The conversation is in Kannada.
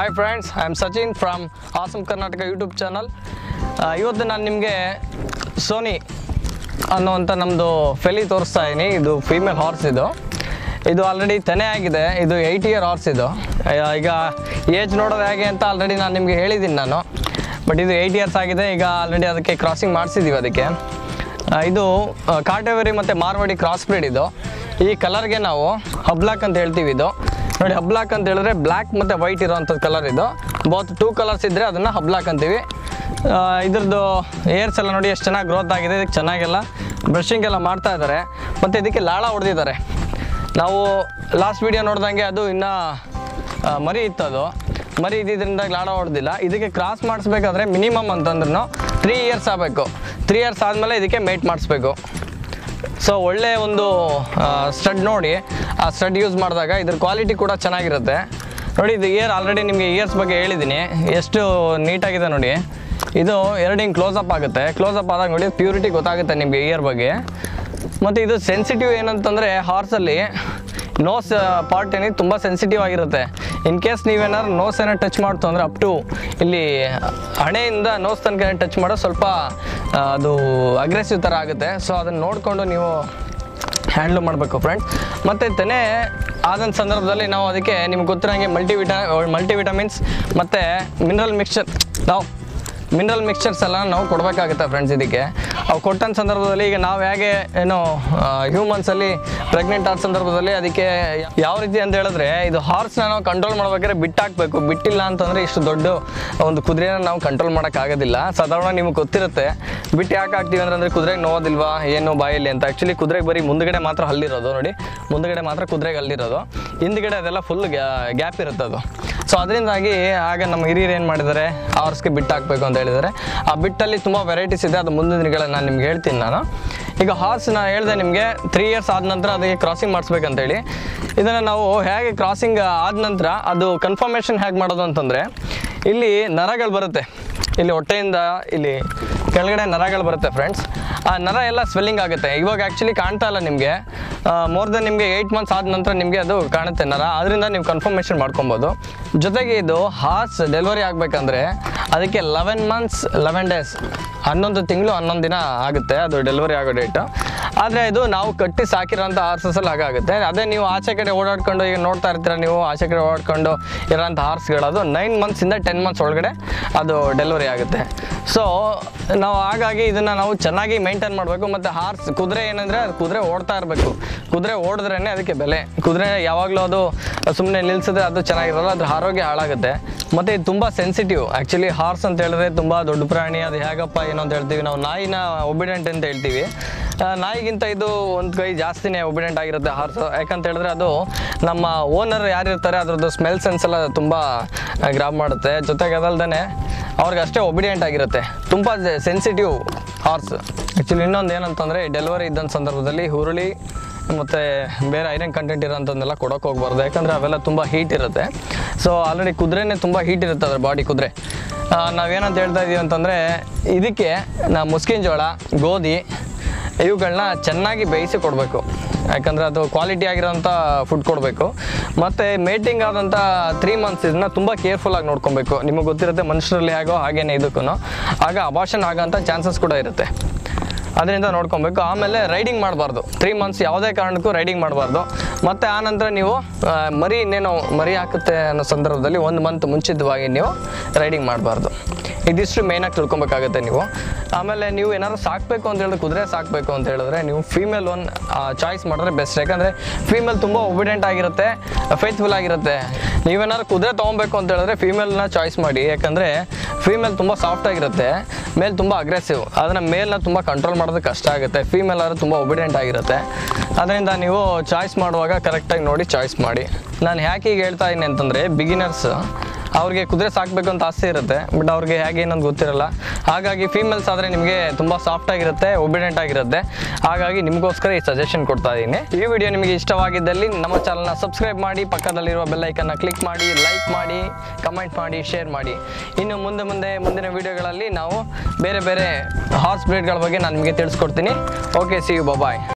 hi friends I am Sachin from awesome Karnataka YouTube channel ಇವತ್ತು ನಾನು ನಿಮಗೆ ಸೋನಿ ಅನ್ನುವಂಥ ನಮ್ಮದು ಫೆಲಿ ತೋರಿಸ್ತಾ ಇದ್ದೀನಿ ಇದು ಫೀಮೇಲ್ ಹಾರ್ಸ್ ಇದು ಇದು ಆಲ್ರೆಡಿ ತೆನೆ ಆಗಿದೆ ಇದು ಏಯ್ಟ್ ಇಯರ್ ಹಾರ್ಸ್ ಇದು ಆ, ಈಗ ಏಜ್ ನೋಡೋದು ಹೇಗೆ ಅಂತ ಆಲ್ರೆಡಿ ನಾನು ನಿಮಗೆ ಹೇಳಿದ್ದೀನಿ ನಾನು ಬಟ್ ಇದು ಏಯ್ಟ್ ಇಯರ್ಸ್ ಆಗಿದೆ ಈಗ ಆಲ್ರೆಡಿ ಅದಕ್ಕೆ ಕ್ರಾಸಿಂಗ್ ಮಾಡಿಸಿದ್ದೀವಿ ಅದಕ್ಕೆ ಆ, ಇದು ಆ, ಕಾಟೇವರಿ ಮತ್ತು ಮಾರ್ವಾಡಿ ಕ್ರಾಸ್ ಬ್ರೀಡ್ ಇದು ಈ ಕಲರ್ಗೆ ನಾವು ಹಬ್ಲಾಕ್ ಅಂತ ಹೇಳ್ತೀವಿ ಇದು ನೋಡಿ ಹಬ್ಲಾಕ್ ಅಂತ ಹೇಳಿದ್ರೆ ಬ್ಲ್ಯಾಕ್ ಮತ್ತು ವೈಟ್ ಇರೋವಂಥದ್ದು ಕಲರ್ ಇದು ಬೋತ್ ಟೂ ಕಲರ್ಸ್ ಇದ್ದರೆ ಅದನ್ನು ಹಬ್ಲಾಕ್ ಅಂತೀವಿ ಆ, ಇದ್ರದ್ದು ಏರ್ಸ್ ಎಲ್ಲ ನೋಡಿ ಎಷ್ಟು ಚೆನ್ನಾಗಿ ಗ್ರೋತ್ ಆಗಿದೆ ಇದಕ್ಕೆ ಚೆನ್ನಾಗೆಲ್ಲ ಬ್ರಷಿಂಗ್ ಎಲ್ಲ ಮಾಡ್ತಾ ಇದ್ದಾರೆ ಮತ್ತು ಇದಕ್ಕೆ ಲಾಳ ಹೊಡೆದಿದ್ದಾರೆ ನಾವು ಲಾಸ್ಟ್ ವಿಡಿಯೋ ನೋಡ್ದಂಗೆ ಅದು ಇನ್ನೂ ಆ, ಮರಿ ಇತ್ತು ಅದು ಮರಿ ಇದ್ದಿದ್ದರಿಂದ ಲಾಡ ಹೊಡೆದಿಲ್ಲ ಇದಕ್ಕೆ ಕ್ರಾಸ್ ಮಾಡಿಸ್ಬೇಕಾದ್ರೆ ಮಿನಿಮಮ್ ಅಂತಂದ್ರೂ ತ್ರೀ ಇಯರ್ಸ್ ಆಗಬೇಕು ತ್ರೀ ಇಯರ್ಸ್ ಆದಮೇಲೆ ಇದಕ್ಕೆ ಮೇಟ್ ಮಾಡಿಸ್ಬೇಕು ಸೊ ಒಳ್ಳೆ ಒಂದು ಸ್ಟಡ್ ನೋಡಿ ಆ ಸ್ಟಡ್ ಯೂಸ್ ಮಾಡಿದಾಗ ಇದ್ರ ಕ್ವಾಲಿಟಿ ಕೂಡ ಚೆನ್ನಾಗಿರುತ್ತೆ ನೋಡಿ ಇದು ಇಯರ್ ಆಲ್ರೆಡಿ ನಿಮಗೆ ಇಯರ್ಸ್ ಬಗ್ಗೆ ಹೇಳಿದ್ದೀನಿ ಎಷ್ಟು ನೀಟಾಗಿದೆ ನೋಡಿ ಇದು ಎರಡು ಹಿಂಗೆ ಕ್ಲೋಸಪ್ ಆಗುತ್ತೆ ಕ್ಲೋಸಪ್ ಆದಾಗ ನೋಡಿ ಪ್ಯೂರಿಟಿ ಗೊತ್ತಾಗುತ್ತೆ ನಿಮಗೆ ಇಯರ್ ಬಗ್ಗೆ ಮತ್ತು ಇದು ಸೆನ್ಸಿಟಿವ್ ಏನಂತಂದರೆ ಹಾರ್ಸಲ್ಲಿ ನೋಸ್ ಪಾರ್ಟ್ ಏನಿದೆ ತುಂಬ ಸೆನ್ಸಿಟಿವ್ ಆಗಿರುತ್ತೆ ಇನ್ ಕೇಸ್ ನೀವೇನಾದ್ರು ನೋಸ್ ಏನೋ ಟಚ್ ಮಾಡ್ತು ಅಂದರೆ ಅಪ್ ಟು ಇಲ್ಲಿ ಹಣೆಯಿಂದ ನೋಸ್ ತನಕ ಟಚ್ ಮಾಡೋ ಸ್ವಲ್ಪ ಆ, ಅದು ಅಗ್ರೆಸಿವ್ ಥರ ಆಗುತ್ತೆ ಸೊ ಅದನ್ನು ನೋಡಿಕೊಂಡು ನೀವು ಹ್ಯಾಂಡ್ಲ್ ಮಾಡಬೇಕು ಫ್ರೆಂಡ್ಸ್ ಮತ್ತು ತೆನೆ ಆದಂಥ ಸಂದರ್ಭದಲ್ಲಿ ನಾವು ಅದಕ್ಕೆ ನಿಮ್ಗೆ ಗೊತ್ತಿರೋಂಗೆ ಮಲ್ಟಿವಿಟಾ ಮಲ್ಟಿವಿಟಮಿನ್ಸ್ ಮತ್ತು ಮಿನರಲ್ ಮಿಕ್ಸ್ಚರ್ ನಾವು ಮಿನರಲ್ ಮಿಕ್ಸ್ಚರ್ಸ್ ಎಲ್ಲ ನಾವು ಕೊಡಬೇಕಾಗುತ್ತೆ ಫ್ರೆಂಡ್ಸ್ ಇದಕ್ಕೆ ಅವು ಕೊಟ್ಟಂಥ ಸಂದರ್ಭದಲ್ಲಿ ಈಗ ನಾವು ಹೇಗೆ ಏನು ಹ್ಯೂಮನ್ಸಲ್ಲಿ ಪ್ರೆಗ್ನೆಂಟ್ ಆದ ಸಂದರ್ಭದಲ್ಲಿ ಅದಕ್ಕೆ ಯಾವ ರೀತಿ ಅಂತ ಹೇಳಿದ್ರೆ ಇದು ಹಾರ್ಸ್ನ ನಾವು ಕಂಟ್ರೋಲ್ ಮಾಡ್ಬೇಕಾದ್ರೆ ಬಿಟ್ಟಾಕಬೇಕು ಬಿಟ್ಟಿಲ್ಲ ಅಂತಂದರೆ ಇಷ್ಟು ದೊಡ್ಡ ಒಂದು ಕುದುರೆನ ನಾವು ಕಂಟ್ರೋಲ್ ಮಾಡೋಕ್ಕಾಗೋದಿಲ್ಲ ಸಾಧಾರಣ ನಿಮ್ಗೆ ಗೊತ್ತಿರುತ್ತೆ ಬಿಟ್ಟು ಯಾಕೆ ಹಾಕ್ತೀವಿ ಅಂದ್ರೆ ಅಂದರೆ ಕುದುರೆಗೆ ನೋವೋದಿಲ್ವಾ ಏನು ಬಾಯಲ್ಲಿ ಅಂತ ಆ್ಯಕ್ಚುಲಿ ಕುದುರೆಗೆ ಬರೀ ಮುಂದ್ಗಡೆ ಮಾತ್ರ ಹಲ್ಲಿರೋದು ನೋಡಿ ಮುಂದ್ಗಡೆ ಮಾತ್ರ ಕುದುರೆಗೆ ಹಲ್ಲಿರೋದು ಹಿಂದ್ಗಡೆ ಅದೆಲ್ಲ ಫುಲ್ ಗ್ಯಾಪ್ ಇರುತ್ತೆ ಅದು ಸೊ ಅದರಿಂದಾಗಿ ಆಗ ನಮ್ಮ ಹಿರಿಯರು ಏನು ಮಾಡಿದ್ದಾರೆ ಹಾರ್ಸ್ಗೆ ಬಿಟ್ಟು ಹಾಕಬೇಕು ಅಂತ ಹೇಳಿದ್ದಾರೆ ಆ ಬಿಟ್ಟಲ್ಲಿ ತುಂಬ ವೆರೈಟೀಸ್ ಇದೆ ಅದು ಮುಂದಿನ ದಿನಗಳಲ್ಲಿ ನಾನು ನಿಮ್ಗೆ ಹೇಳ್ತೀನಿ ನಾನು ಈಗ ಹಾರ್ಸ್ ನಾನು ಹೇಳಿದೆ ನಿಮಗೆ ತ್ರೀ ಇಯರ್ಸ್ ಆದ ನಂತರ ಅದಕ್ಕೆ ಕ್ರಾಸಿಂಗ್ ಮಾಡಿಸ್ಬೇಕಂತೇಳಿ ಇದನ್ನು ನಾವು ಹೇಗೆ ಕ್ರಾಸಿಂಗ್ ಆದ ನಂತರ ಅದು ಕನ್ಫರ್ಮೇಷನ್ ಹೇಗೆ ಮಾಡೋದು ಅಂತಂದರೆ ಇಲ್ಲಿ ನರಗಳು ಬರುತ್ತೆ ಇಲ್ಲಿ ಹೊಟ್ಟೆಯಿಂದ ಇಲ್ಲಿ ಕೆಳಗಡೆ ನರಗಳು ಬರುತ್ತೆ ಫ್ರೆಂಡ್ಸ್ ಆ ನರ ಎಲ್ಲ ಸ್ವೆಲ್ಲಿಂಗ್ ಆಗುತ್ತೆ ಇವಾಗ ಆ್ಯಕ್ಚುಲಿ ಕಾಣ್ತಾ ಇಲ್ಲ ನಿಮಗೆ ಮೋರ್ ದೆನ್ ನಿಮಗೆ ಏಯ್ಟ್ ಮಂತ್ಸ್ ಆದ ನಂತರ ನಿಮಗೆ ಅದು ಕಾಣುತ್ತೆ ನರ ಅದರಿಂದ ನೀವು ಕನ್ಫರ್ಮೇಷನ್ ಮಾಡ್ಕೊಬೋದು ಜೊತೆಗೆ ಇದು ಹಾರ್ಸ್ ಡೆಲಿವರಿ ಆಗಬೇಕಂದ್ರೆ ಅದಕ್ಕೆ ಲೆವೆನ್ ಮಂತ್ಸ್ ಲೆವೆನ್ ಡೇಸ್ ಹನ್ನೊಂದು ತಿಂಗಳು ಹನ್ನೊಂದು ದಿನ ಆಗುತ್ತೆ ಅದು ಡೆಲಿವರಿ ಆಗೋ ಡೇಟು ಆದರೆ ಇದು ನಾವು ಕಟ್ಟಿ ಸಾಕಿರೋಂಥ ಹಾರ್ಸಸಲ್ಲಿ ಹಾಗಾಗುತ್ತೆ ಅದೇ ನೀವು ಆಚೆ ಕಡೆ ಓಡಾಡ್ಕೊಂಡು ಈಗ ನೋಡ್ತಾ ಇರ್ತೀರ ನೀವು ಆಚೆ ಕಡೆ ಓಡಾಡ್ಕೊಂಡು ಇರೋಂಥ ಹಾರ್ಸ್ಗಳು ಅದು ನೈನ್ ಮಂತ್ಸಿಂದ ಟೆನ್ ಮಂತ್ಸ್ ಒಳಗಡೆ ಅದು ಡೆಲಿವರಿ ಆಗುತ್ತೆ ಸೊ ನಾವು ಹಾಗಾಗಿ ಇದನ್ನು ನಾವು ಚೆನ್ನಾಗಿ ಮೇಂಟೈನ್ ಮಾಡಬೇಕು ಮತ್ತು ಹಾರ್ಸ್ ಕುದುರೆ ಏನಂದರೆ ಅದು ಕುದುರೆ ಓಡ್ತಾ ಇರಬೇಕು ಕುದುರೆ ಓಡಿದ್ರೇ ಅದಕ್ಕೆ ಬೆಲೆ ಕುದುರೆ ಯಾವಾಗಲೂ ಅದು ಸುಮ್ಮನೆ ನಿಲ್ಸಿದ್ರೆ ಅದು ಚೆನ್ನಾಗಿರಲ್ಲ ಅದ್ರ ಆರೋಗ್ಯ ಹಾಳಾಗುತ್ತೆ ಮತ್ತು ಇದು ತುಂಬ ಸೆನ್ಸಿಟಿವ್ ಆ್ಯಕ್ಚುಲಿ ಹಾರ್ಸ್ ಅಂತ ಹೇಳಿದ್ರೆ ತುಂಬ ದೊಡ್ಡ ಪ್ರಾಣಿ ಅದು ಹೇಗಪ್ಪ ಏನೋ ಅಂತ ಹೇಳ್ತೀವಿ ನಾವು ನಾಯಿನ ಒಬಿಡೆಂಟ್ ಅಂತ ಹೇಳ್ತೀವಿ ಆ, ನಾಯಿಗಿಂತ ಇದು ಒಂದು ಕೈ ಜಾಸ್ತಿನೇ ಒಬಿಡೆಂಟ್ ಆಗಿರುತ್ತೆ ಹಾರ್ಸ್ ಯಾಕಂತ ಹೇಳಿದ್ರೆ ಅದು ನಮ್ಮ ಓನರ್ ಯಾರಿರ್ತಾರೆ ಅದ್ರದ್ದು ಸ್ಮೆಲ್ ಸೆನ್ಸ್ ಎಲ್ಲ ತುಂಬ ಗ್ರಾಪ್ ಮಾಡುತ್ತೆ ಜೊತೆಗೆ ಅದಲ್ದೇ ಅವ್ರಿಗೆ ಅಷ್ಟೇ ಒಬಿಡಿಯೆಂಟ್ ಆಗಿರುತ್ತೆ ತುಂಬ ಸೆನ್ಸಿಟಿವ್ ಹಾರ್ಸ್ ಆ್ಯಕ್ಚುಲಿ ಇನ್ನೊಂದು ಏನಂತಂದರೆ ಡೆಲಿವರಿ ಇದ್ದಂಥ ಸಂದರ್ಭದಲ್ಲಿ ಹುರುಳಿ ಮತ್ತು ಬೇರೆ ಐರನ್ ಕಂಟೆಂಟ್ ಇರೋಂಥದ್ದನ್ನೆಲ್ಲ ಕೊಡೋಕೆ ಹೋಗ್ಬಾರ್ದು ಯಾಕಂದರೆ ಅವೆಲ್ಲ ತುಂಬ ಹೀಟ್ ಇರುತ್ತೆ ಸೊ ಆಲ್ರೆಡಿ ಕುದುರೆನೇ ತುಂಬ ಹೀಟ್ ಇರುತ್ತೆ ಅದ್ರ ಬಾಡಿ ಕುದುರೆ ಆ, ನಾವೇನಂತ ಹೇಳ್ತಾ ಇದೀವಿ ಅಂತಂದರೆ ಇದಕ್ಕೆ ನಾ ಮುಸ್ಕಿನ ಜೋಳ ಗೋಧಿ ಇವುಗಳನ್ನ ಚೆನ್ನಾಗಿ ಬೇಯಿಸಿ ಕೊಡಬೇಕು ಯಾಕಂದರೆ ಅದು ಕ್ವಾಲಿಟಿ ಆಗಿರೋಂಥ ಫುಡ್ ಕೊಡಬೇಕು ಮತ್ತು ಮೇಟಿಂಗ್ ಆದಂಥ ತ್ರೀ ಮಂತ್ಸ್ ಇದನ್ನ ತುಂಬ ಕೇರ್ಫುಲ್ಲಾಗಿ ನೋಡ್ಕೊಬೇಕು ನಿಮಗೆ ಗೊತ್ತಿರುತ್ತೆ ಮನುಷ್ಯರಲ್ಲಿ ಹೇಗೋ ಹಾಗೇನೆ ಇದಕ್ಕೂ ಆಗ ಅಬಾಷನ್ ಆಗೋಂಥ ಚಾನ್ಸಸ್ ಕೂಡ ಇರುತ್ತೆ ಅದರಿಂದ ನೋಡ್ಕೊಬೇಕು ಆಮೇಲೆ ರೈಡಿಂಗ್ ಮಾಡಬಾರ್ದು ತ್ರೀ ಮಂತ್ಸ್ ಯಾವುದೇ ಕಾರಣಕ್ಕೂ ರೈಡಿಂಗ್ ಮಾಡಬಾರ್ದು ಮತ್ತು ಆನಂತರ ನೀವು ಆ, ಮರಿ ಇನ್ನೇನೋ ಮರಿ ಹಾಕುತ್ತೆ ಅನ್ನೋ ಸಂದರ್ಭದಲ್ಲಿ ಒಂದು ಮಂತ್ ಮುಂಚಿತವಾಗಿ ನೀವು ರೈಡಿಂಗ್ ಮಾಡಬಾರ್ದು ಇದಿಷ್ಟು ಮೇಯ್ನಾಗಿ ತಿಳ್ಕೊಬೇಕಾಗುತ್ತೆ ನೀವು ಆಮೇಲೆ ನೀವು ಏನಾದ್ರು ಸಾಕಬೇಕು ಅಂತ ಹೇಳಿದ್ರೆ ಕುದುರೆ ಸಾಕಬೇಕು ಅಂತ ಹೇಳಿದ್ರೆ ನೀವು ಫೀಮೇಲ್ ಒನ್ ಚಾಯ್ಸ್ ಮಾಡಿದ್ರೆ ಬೆಸ್ಟ್ ಯಾಕಂದರೆ ಫೀಮೇಲ್ ತುಂಬ ಒಬಿಡೆಂಟ್ ಆಗಿರುತ್ತೆ ಫೇತ್ಫುಲ್ ಆಗಿರುತ್ತೆ ನೀವೇನಾದ್ರು ಕುದುರೆ ತೊಗೊಬೇಕು ಅಂತ ಹೇಳಿದ್ರೆ ಫೀಮೇಲ್ನ ಚಾಯ್ಸ್ ಮಾಡಿ ಯಾಕಂದರೆ ಫೀಮೇಲ್ ತುಂಬ ಸಾಫ್ಟ್ ಆಗಿರುತ್ತೆ ಮೇಲ್ ತುಂಬ ಅಗ್ರೆಸಿವ್ ಅದನ್ನು ಮೇಲ್ನ ತುಂಬ ಕಂಟ್ರೋಲ್ ಮಾಡೋದು ಕಷ್ಟ ಆಗುತ್ತೆ ಫೀಮೇಲ್ ಆದ್ರೆ ತುಂಬ ಒಬಿಡೆಂಟ್ ಆಗಿರುತ್ತೆ ಅದರಿಂದ ನೀವು ಚಾಯ್ಸ್ ಮಾಡುವಾಗ ಕರೆಕ್ಟಾಗಿ ನೋಡಿ ಚಾಯ್ಸ್ ಮಾಡಿ ನಾನು ಯಾಕೆ ಈಗ ಹೇಳ್ತಾ ಇದ್ದೀನಿ ಅಂತಂದರೆ ಬಿಗಿನರ್ಸ್ ಅವ್ರಿಗೆ ಕುದುರೆ ಸಾಕಬೇಕು ಅಂತ ಆಸೆ ಇರುತ್ತೆ ಬಟ್ ಅವ್ರಿಗೆ ಹೇಗೆ ಏನಂತ ಗೊತ್ತಿರಲ್ಲ ಹಾಗಾಗಿ ಫೀಮೇಲ್ಸ್ ಆದರೆ ನಿಮಗೆ ತುಂಬ ಸಾಫ್ಟ್ ಆಗಿರುತ್ತೆ ಒಬಿಡೆಂಟ್ ಆಗಿರುತ್ತೆ ಹಾಗಾಗಿ ನಿಮಗೋಸ್ಕರ ಈ ಸಜೆಷನ್ ಕೊಡ್ತಾ ಇದ್ದೀನಿ ಈ ವಿಡಿಯೋ ನಿಮಗೆ ಇಷ್ಟವಾಗಿದ್ದಲ್ಲಿ ನಮ್ಮ ಚಾನಲ್ನ ಸಬ್ಸ್ಕ್ರೈಬ್ ಮಾಡಿ ಪಕ್ಕದಲ್ಲಿರುವ ಬೆಲ್ಲೈಕನ್ನ ಕ್ಲಿಕ್ ಮಾಡಿ ಲೈಕ್ ಮಾಡಿ ಕಮೆಂಟ್ ಮಾಡಿ ಶೇರ್ ಮಾಡಿ ಇನ್ನು ಮುಂದೆ ಮುಂದೆ ಮುಂದಿನ ವಿಡಿಯೋಗಳಲ್ಲಿ ನಾವು ಬೇರೆ ಬೇರೆ ಹಾರ್ಸ್ ಬ್ರೀಡ್ಗಳ ಬಗ್ಗೆ ನಾನು ನಿಮಗೆ ತಿಳಿಸ್ಕೊಡ್ತೀನಿ ಓಕೆ ಸಿ ಯು ಬಾಯ್